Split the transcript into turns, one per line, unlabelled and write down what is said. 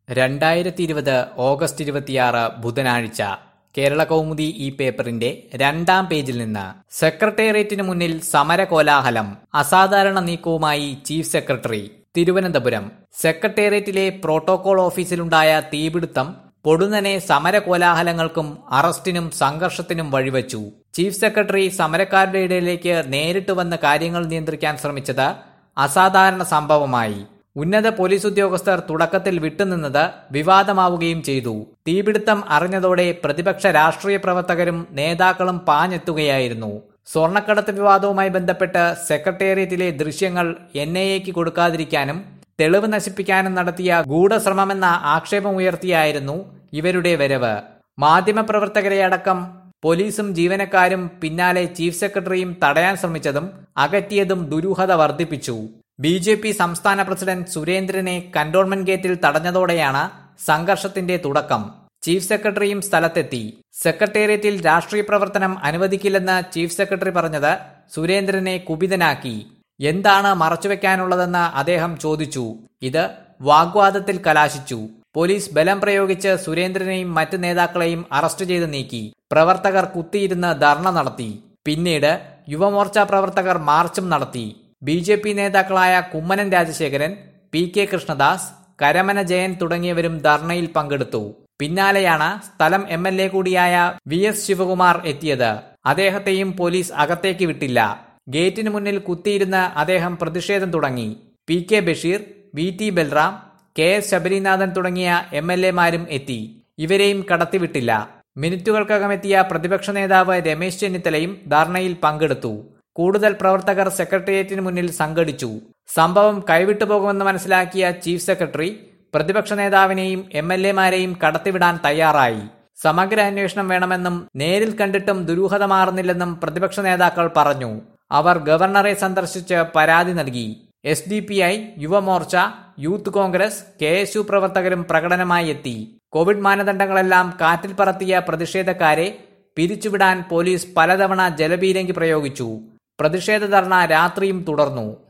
രണ്ടായിരത്തി ഇരുപത് ഓഗസ്റ്റ് ഇരുപത്തിയാറ് ബുധനാഴ്ച കേരള കൗമുദി ഈ പേപ്പറിന്റെ രണ്ടാം പേജിൽ നിന്ന് സെക്രട്ടേറിയറ്റിന് മുന്നിൽ സമര കോലാഹലം അസാധാരണ നീക്കവുമായി ചീഫ് സെക്രട്ടറി തിരുവനന്തപുരം സെക്രട്ടേറിയറ്റിലെ പ്രോട്ടോകോൾ ഓഫീസിലുണ്ടായ തീപിടുത്തം പൊടുന്നനെ സമര കോലാഹലങ്ങൾക്കും അറസ്റ്റിനും സംഘർഷത്തിനും വഴിവെച്ചു ചീഫ് സെക്രട്ടറി സമരക്കാരുടെ ഇടയിലേക്ക് നേരിട്ട് വന്ന് കാര്യങ്ങൾ നിയന്ത്രിക്കാൻ ശ്രമിച്ചത് അസാധാരണ സംഭവമായി ഉന്നത പോലീസ് ഉദ്യോഗസ്ഥർ തുടക്കത്തിൽ വിട്ടുനിന്നത് വിവാദമാവുകയും ചെയ്തു തീപിടുത്തം അറിഞ്ഞതോടെ പ്രതിപക്ഷ രാഷ്ട്രീയ പ്രവർത്തകരും നേതാക്കളും പാഞ്ഞെത്തുകയായിരുന്നു സ്വർണ്ണക്കടത്ത് വിവാദവുമായി ബന്ധപ്പെട്ട് സെക്രട്ടേറിയറ്റിലെ ദൃശ്യങ്ങൾ എൻ ഐ എക്ക് കൊടുക്കാതിരിക്കാനും തെളിവ് നശിപ്പിക്കാനും നടത്തിയ ഗൂഢശ്രമമെന്ന ആക്ഷേപമുയർത്തിയായിരുന്നു ഇവരുടെ വരവ് മാധ്യമപ്രവർത്തകരെ അടക്കം പോലീസും ജീവനക്കാരും പിന്നാലെ ചീഫ് സെക്രട്ടറിയും തടയാൻ ശ്രമിച്ചതും അകറ്റിയതും ദുരൂഹത വർദ്ധിപ്പിച്ചു ബി ജെ പി സംസ്ഥാന പ്രസിഡന്റ് സുരേന്ദ്രനെ കന്റോൺമെന്റ് ഗേറ്റിൽ തടഞ്ഞതോടെയാണ് സംഘർഷത്തിന്റെ തുടക്കം ചീഫ് സെക്രട്ടറിയും സ്ഥലത്തെത്തി സെക്രട്ടേറിയറ്റിൽ രാഷ്ട്രീയ പ്രവർത്തനം അനുവദിക്കില്ലെന്ന് ചീഫ് സെക്രട്ടറി പറഞ്ഞത് സുരേന്ദ്രനെ കുപിതനാക്കി എന്താണ് മറച്ചുവെക്കാനുള്ളതെന്ന് അദ്ദേഹം ചോദിച്ചു ഇത് വാഗ്വാദത്തിൽ കലാശിച്ചു പോലീസ് ബലം പ്രയോഗിച്ച് സുരേന്ദ്രനെയും മറ്റ് നേതാക്കളെയും അറസ്റ്റ് ചെയ്ത് നീക്കി പ്രവർത്തകർ കുത്തിയിരുന്ന് ധർണ നടത്തി പിന്നീട് യുവമോർച്ച പ്രവർത്തകർ മാർച്ചും നടത്തി ബി ജെ പി നേതാക്കളായ കുമ്മനം രാജശേഖരൻ പി കെ കൃഷ്ണദാസ് കരമന ജയൻ തുടങ്ങിയവരും ധർണയിൽ പങ്കെടുത്തു പിന്നാലെയാണ് സ്ഥലം എം എൽ എ കൂടിയായ വി എസ് ശിവകുമാർ എത്തിയത് അദ്ദേഹത്തെയും പോലീസ് അകത്തേക്ക് വിട്ടില്ല ഗേറ്റിന് മുന്നിൽ കുത്തിയിരുന്ന് അദ്ദേഹം പ്രതിഷേധം തുടങ്ങി P K Basheer V T Balram K S Sabarinathan തുടങ്ങിയ എം എൽ എമാരും എത്തി ഇവരെയും കടത്തിവിട്ടില്ല മിനിറ്റുകൾക്കകം എത്തിയ പ്രതിപക്ഷ നേതാവ് രമേശ് ചെന്നിത്തലയും ധർണയിൽ പങ്കെടുത്തു കൂടുതൽ പ്രവർത്തകർ സെക്രട്ടേറിയറ്റിന് മുന്നിൽ സംഘടിച്ചു സംഭവം കൈവിട്ടു പോകുമെന്ന് മനസ്സിലാക്കിയ ചീഫ് സെക്രട്ടറി പ്രതിപക്ഷ നേതാവിനെയും എം എൽ എമാരെയും കടത്തിവിടാൻ തയ്യാറായി സമഗ്ര അന്വേഷണം വേണമെന്നും നേരിൽ കണ്ടിട്ടും ദുരൂഹത മാറുന്നില്ലെന്നും പ്രതിപക്ഷ നേതാക്കൾ പറഞ്ഞു അവർ ഗവർണറെ സന്ദർശിച്ച് പരാതി നൽകി S D P I Yuvamorcha youth Congress K S U പ്രവർത്തകരും പ്രകടനമായി എത്തി കോവിഡ് മാനദണ്ഡങ്ങളെല്ലാം കാറ്റിൽ പറത്തിയ പ്രതിഷേധക്കാരെ പിരിച്ചുവിടാൻ പോലീസ് പലതവണ ജലപീരങ്കി പ്രയോഗിച്ചു പ്രതിഷേധ ധർണ രാത്രിയും തുടർന്നു